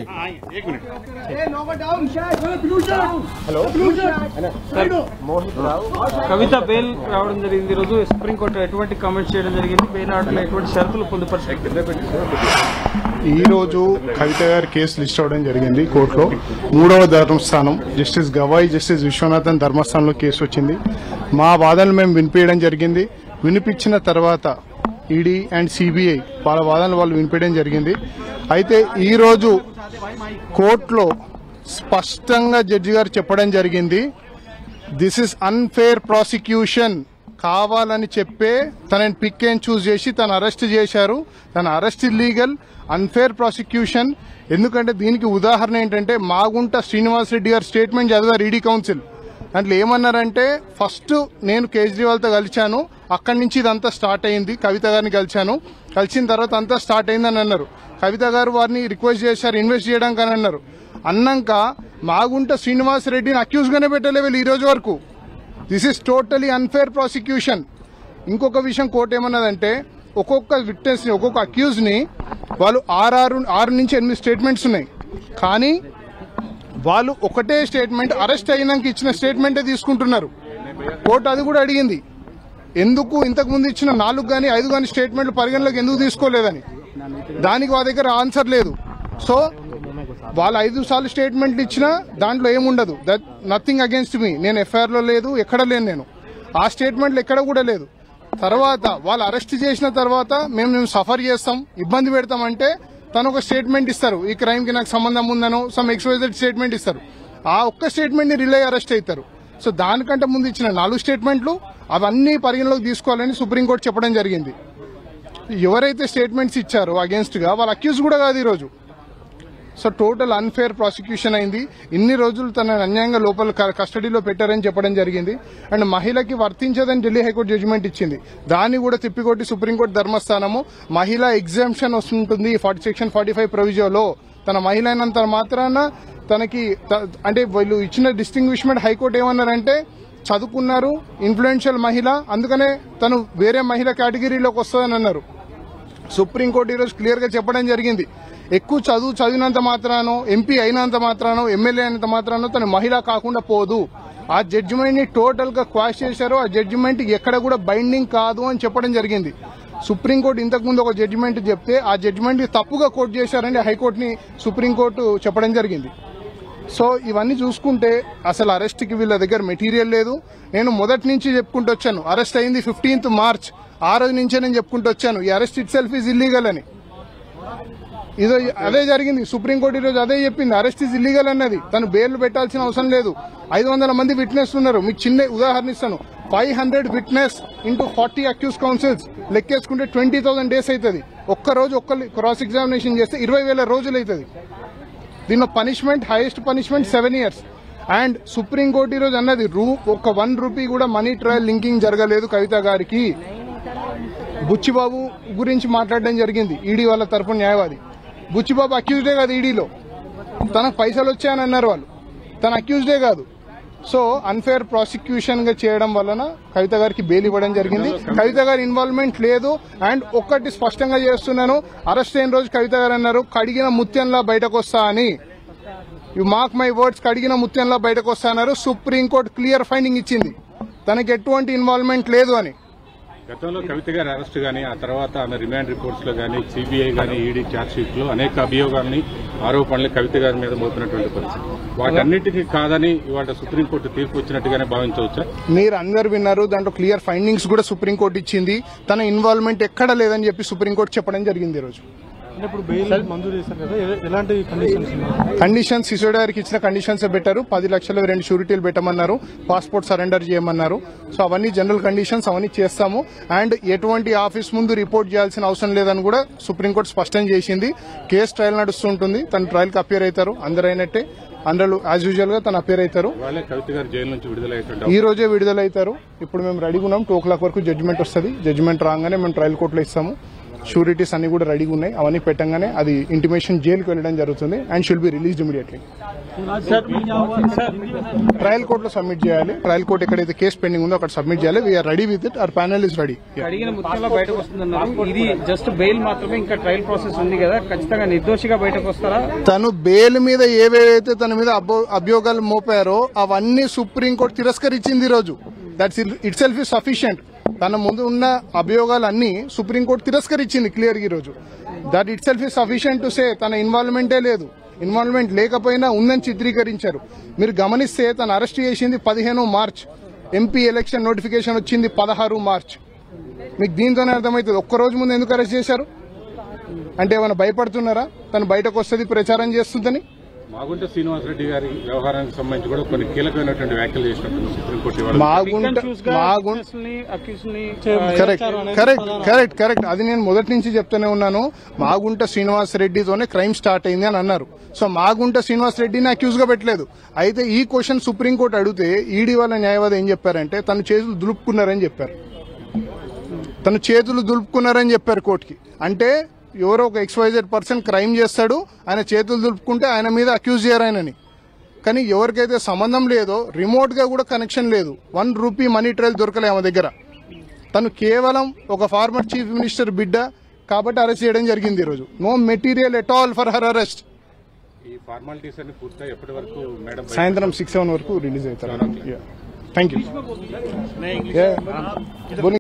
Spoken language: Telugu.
కవిత బెయిల్ రావడం జరిగింది ఈ రోజు సుప్రీంకోర్టు ఎటువంటి కామెంట్స్ చేయడం జరిగింది బెయిల్ ఆర్డర్లో ఎటువంటి షరతులు పొందుపరిచారు ఈ రోజు కవిత గారి కేసు లిస్ట్ అవడం జరిగింది కోర్టులో మూడవ ధర్మస్థానం జస్టిస్ గవాయి జస్టిస్ విశ్వనాథన్ ధర్మస్థానంలో కేసు వచ్చింది మా వాదనలు మేము వినిపించడం జరిగింది వినిపించిన తర్వాత ఈడీ అండ్ సిబిఐ వాళ్ళ వాదనలు వాళ్ళు వినిపించడం జరిగింది అయితే ఈ రోజు కోర్టులో స్పష్టంగా జడ్జి గారు చెప్పడం జరిగింది దిస్ ఇస్ అన్ఫేర్ ప్రాసిక్యూషన్ కావాలని చెప్పే తనని పిక్ అండ్ చూస్ చేసి తను అరెస్ట్ చేశారు తన అరెస్ట్ ఇల్లీగల్ అన్ఫేర్ ప్రాసిక్యూషన్ ఎందుకంటే దీనికి ఉదాహరణ ఏంటంటే మాగుంట శ్రీనివాస్ రెడ్డి గారు స్టేట్మెంట్ చదివారు ఈడీ కౌన్సిల్ దాంట్లో ఏమన్నారంటే ఫస్ట్ నేను కేజ్రీవాల్తో కలిశాను అక్కడి నుంచి ఇదంతా స్టార్ట్ అయింది కవిత గారిని కలిశాను కలిసిన తర్వాత అంతా స్టార్ట్ అయిందని అన్నారు కవిత గారు వారిని రిక్వెస్ట్ చేశారు ఇన్వెస్ట్ చేయడానికి అని అన్నారు అన్నాక మాగుంట శ్రీనివాస్ రెడ్డిని అక్యూజ్ గానే పెట్టలేవు ఈ రోజు వరకు this is totally unfair prosecution ఇంకొక విషయం కోర్టు ఏమన్నదంటే ఒక్కొక్క విట్నెస్ ని ఒక్కొక్క అక్యూజ్ ని వాళ్ళు ఆరు ఆరు ఆరు నుంచి ఎనిమిది స్టేట్మెంట్స్ ఉన్నాయి కానీ వాళ్ళు ఒకటే స్టేట్మెంట్ అరెస్ట్ అయినాక ఇచ్చిన స్టేట్మెంటే తీసుకుంటున్నారు కోర్టు అది కూడా అడిగింది ఎందుకు ఇంతకు ముందు ఇచ్చిన నాలుగు కానీ ఐదు కానీ స్టేట్మెంట్లు పరిగణలోకి ఎందుకు తీసుకోలేదని దానికి వాళ్ళ దగ్గర ఆన్సర్ లేదు సో వాళ్ళు ఐదు సార్లు స్టేట్మెంట్లు ఇచ్చినా దాంట్లో ఏముండదు దట్ నథింగ్ అగేన్స్ట్ మీ నేను ఎఫ్ఐఆర్ లో లేదు ఎక్కడ లేను నేను ఆ స్టేట్మెంట్లు ఎక్కడ కూడా లేదు తర్వాత వాళ్ళు అరెస్ట్ చేసిన తర్వాత మేము మేము సఫర్ చేస్తాం ఇబ్బంది పెడతామంటే తను ఒక స్టేట్మెంట్ ఇస్తారు ఈ క్రైమ్ కి నాకు సంబంధం ఉందనో సమ్ ఎక్స్వైజెడ్ స్టేట్మెంట్ ఇస్తారు ఆ ఒక్క స్టేట్మెంట్ ని రిలే అరెస్ట్ అవుతారు సో దానికంటే ముందు ఇచ్చిన నాలుగు స్టేట్మెంట్లు అవన్నీ పరిగణలోకి తీసుకోవాలని సుప్రీంకోర్టు చెప్పడం జరిగింది ఎవరైతే స్టేట్మెంట్స్ ఇచ్చారో అగేన్స్ట్ గా వాళ్ళ అక్యూజ్ కూడా కాదు ఈరోజు సో టోటల్ అన్ఫేర్ ప్రాసిక్యూషన్ అయింది ఇన్ని రోజులు తన అన్యాయంగా లోపల క- కస్టడీలో పెట్టారని చెప్పడం జరిగింది అండ్ మహిళకి వర్తించదని ఢిల్లీ హైకోర్టు జడ్జిమెంట్ ఇచ్చింది దాన్ని కూడా తిప్పికొట్టి సుప్రీంకోర్టు ధర్మస్థానము మహిళా ఎగ్జామ్షన్ వస్తుంటుంది ఫార్టీ సెక్షన్ ఫార్టీ ఫైవ్ ప్రొవిజోలో తన మహిళ అయినంత మాత్రాన తనకి త- అంటే వీళ్ళు ఇచ్చిన డిస్టింగ్విష్మెంట్ హైకోర్టు ఏమన్నారంటే చదువుకున్నారు ఇన్ఫ్లుయెన్షియల్ మహిళ అందుకనే తను వేరే మహిళ కేటగిరీలోకి వస్తుందని అన్నారు సుప్రీంకోర్టు ఈరోజు క్లియర్ గా చెప్పడం జరిగింది ఎక్కువ చదువు చదివినంత మాత్రానో ఎంపీ అయినంత మాత్రానో ఎమ్మెల్యే అయినంత మాత్రానో తను మహిళ కాకుండా పోదు ఆ జడ్జిమెంట్ ని టోటల్ గా క్వాష్ చేశారు ఆ జడ్జిమెంట్ ఎక్కడ కూడా బైండింగ్ కాదు అని చెప్పడం జరిగింది సుప్రీంకోర్టు ఇంతకు ముందు ఒక జడ్జిమెంట్ చెప్తే ఆ జడ్జిమెంట్ ని తప్పుగా కోర్టు చేశారని హైకోర్టుని సుప్రీంకోర్టు చెప్పడం జరిగింది సో ఇవన్నీ చూసుకుంటే అసలు అరెస్ట్ కి వీళ్ళ దగ్గర మెటీరియల్ లేదు నేను మొదటి నుంచి చెప్పుకుంటూ వచ్చాను అరెస్ట్ అయింది ఫిఫ్టీన్త్ మార్చ్ ఆ రోజు నుంచే నేను చెప్పుకుంటూ వచ్చాను ఈ arrest itself is illegal అని ఇదో అదే జరిగింది సుప్రీంకోర్టు ఈరోజు అదే చెప్పింది అరెస్ట్ ఇస్ ఇల్లీగల్ అన్నది తను బెయిల్ పెట్టాల్సిన అవసరం లేదు ఐదు వందల మంది విట్నెస్ ఉన్నారు మీకు చిన్న ఉదాహరణ ఇస్తాను five hundred witness into forty accused counsels లెక్కేసుకుంటే ట్వంటీ థౌసండ్ డేస్ అవుతుంది ఒక్క రోజు ఒక్క క్రాస్ ఎగ్జామినేషన్ చేస్తే ఇరవై వేల రోజులు అవుతుంది దీనిలో punishment highest punishment seven years and Supreme Court ఈరోజు అన్నది రూ ఒక వన్ రూపీ కూడా మనీ ట్రయల్ లింకింగ్ జరగలేదు కవిత గారికి బుచ్చిబాబు గురించి మాట్లాడడం జరిగింది ఈడీ వాళ్ళ తరఫున న్యాయవాది బుచ్చిబాబు అక్యూజ్డే కాదు ఈడీలో తనకు పైసలు వచ్చాయని అన్నారు వాళ్ళు తన అక్యూజ్డే కాదు సో అన్ఫేర్ ప్రాసిక్యూషన్ గా చేయడం వలన కవిత గారికి బెయిల్ ఇవ్వడం జరిగింది కవిత గారి ఇన్వాల్వ్మెంట్ లేదు అండ్ ఒక్కటి స్పష్టంగా చేస్తున్నాను అరెస్ట్ అయిన రోజు కవిత గారు అన్నారు కడిగిన ముత్యంలా బయటకు వస్తా అని యు మార్క్ మై వర్డ్స్ కడిగిన ముత్యంలా బయటకు వస్తా అన్నారు సుప్రీంకోర్టు క్లియర్ ఫైండింగ్ ఇచ్చింది తనకి ఎటువంటి ఇన్వాల్వ్మెంట్ లేదు అని గతంలో కవిత గారి అరెస్ట్ గానీ ఆ తర్వాత ఆమె రిమాండ్ రిపోర్ట్స్ లో గానీ సిబిఐ గానీ ఈడీ ఛార్జ్ షీట్ లో అనేక అభియోగాల్ని ఆరోపణలు కవిత గారి మీద మోపినటువంటి పరిస్థితి వాటన్నిటికీ కాదని ఇవాళ సుప్రీంకోర్టు తీర్పు వచ్చినట్టుగానే భావించవచ్చా మీరు అందరు విన్నారు దాంట్లో క్లియర్ ఫైండింగ్స్ కూడా సుప్రీంకోర్టు ఇచ్చింది తన ఇన్వాల్వ్మెంట్ ఎక్కడ లేదని చెప్పి సుప్రీంకోర్టు చెప్పడం జరిగింది ఈ రోజు అంటే ఇప్పుడు బెయిల్ మంజూరు చేశారు కదా ఎ- ఎలాంటి కండిషన్స్ ఉన్నాయి కండిషన్స్ సిసోడి గారికి ఇచ్చిన కండిషన్స్ పెట్టారు పది లక్షలు రెండు షూరిటీలు పెట్టమన్నారు పాస్పోర్ట్ సరెండర్ చేయమన్నారు సో అవన్నీ జనరల్ కండిషన్స్ అవన్నీ చేస్తాము అండ్ ఎటువంటి ఆఫీస్ ముందు రిపోర్ట్ చేయాల్సిన అవసరం లేదని కూడా సుప్రీంకోర్టు స్పష్టం చేసింది కేసు ట్రయల్ నడుస్తుంటుంది తన ట్రయల్ కి అపేర్ అవుతారు అందరైనట్టే అందరూ యాజ్ యూజువల్ గా తను అపేర్ అవుతారు వాళ్ళే కవిత గారు జైలు నుంచి విడుదలయ్యేటువంటి ఈ రోజే విడుదలవుతారు ఇప్పుడు మేము రెడీగా ఉన్నాం టూ ఓ క్లాక్ వరకు జడ్జిమెంట్ వస్తుంది జడ్జిమెంట్ రాగానే మేము ట్రయల్ కోర్టులో ఇస్తాము షూరిటీస్ అన్ని కూడా రెడీగా ఉన్నాయి అవన్నీ పెట్టంగానే అది ఇంటిమేషన్ జైలుకి వెళ్ళడం జరుగుతుంది and shall be released immediately trial కోర్టులో సబ్మిట్ చేయాలి ట్రయల్ కోర్ట్ ఎక్కడైతే కేసు పెండింగ్ ఉందో అక్కడ సబ్మిట్ చేయాలి we are ready with it our panel is ready అడిగిన ముత్యంలో బయటకు వస్తుందన్నారు ఇది జస్ట్ బెయిల్ మాత్రమే ఇంకా ట్రయల్ ప్రాసెస్ ఉంది కదా ఖచ్చితంగా నిర్దోషిగా బయటకు వస్తారా తను బెయిల్ మీద ఏవేవైతే తన మీద అభో- అభియోగాలు మోపారో అవన్నీ సుప్రీంకోర్టు తిరస్కరించింది ఈ రోజు that's itself is sufficient తన ముందు ఉన్న అభియోగాలు అన్ని సుప్రీంకోర్టు తిరస్కరించింది క్లియర్ ఈ రోజు that itself is sufficient to say తన ఇన్వాల్వ్మెంటే లేదు ఇన్వాల్వ్మెంట్ లేకపోయినా ఉందని చిత్రీకరించారు మీరు గమనిస్తే తను అరెస్ట్ చేసింది పదిహేను మార్చ్ ఎంపీ ఎలక్షన్ నోటిఫికేషన్ వచ్చింది పదహారు మార్చ్ మీకు దీంతోనే అర్థమవుతుంది ఒక్క రోజు ముందు ఎందుకు అరెస్ట్ చేశారు అంటే ఏమైనా భయపడుతున్నారా తను బయటకు వస్తుంది ప్రచారం చేస్తుందని మాగుంట శ్రీనివాసరెడ్డి గారి వ్యవహారానికి సంబంధించి కూడా కొన్ని కీలకమైనటువంటి వ్యాఖ్యలు చేసినట్టు సుప్రీంకోర్టు ఇవాళ Magunta Magunta correct correct correct correct అది నేను మొదటి నుంచి చెప్తూనే ఉన్నాను మాగుంట శ్రీనివాస్ రెడ్డితోనే క్రైమ్ స్టార్ట్ అయింది అని అన్నారు సో మాగుంట శ్రీనివాస్ రెడ్డిని అక్యూజ్ గా పెట్టలేదు అయితే ఈ క్వశ్చన్ సుప్రీంకోర్టు అడిగితే ఈడీ వాళ్ళ న్యాయవాది ఏం చెప్పారంటే తను చేతులు దులుపుకున్నారని చెప్పారు తను చేతులు దులుపుకున్నారని చెప్పారు కోర్టుకి అంటే ఎవరో ఒక ఎక్స్వైజెడ్ పర్సన్ క్రైమ్ చేస్తాడు ఆయన చేతులు దులుపుకుంటే ఆయన మీద అక్యూజ్ చేయరు ఆయనని కానీ ఎవరికైతే సంబంధం లేదో రిమోట్ గా కూడా కనెక్షన్ లేదు వన్ రూపీ మనీ ట్రైల్ దొరకలే ఆమె దగ్గర తను కేవలం ఒక ఫార్మర్ చీఫ్ మినిస్టర్ బిడ్డ కాబట్టి అరెస్ట్ చేయడం జరిగింది ఈరోజు no material at all for her arrest ఈ ఫార్మాలిటీస్ అన్ని పూర్తిగా ఎప్పటి వరకు మేడం బయట- సాయంత్రం సిక్స్ సెవెన్ వరకు రిలీజ్ అవుతారు థ్యాంక్ యూ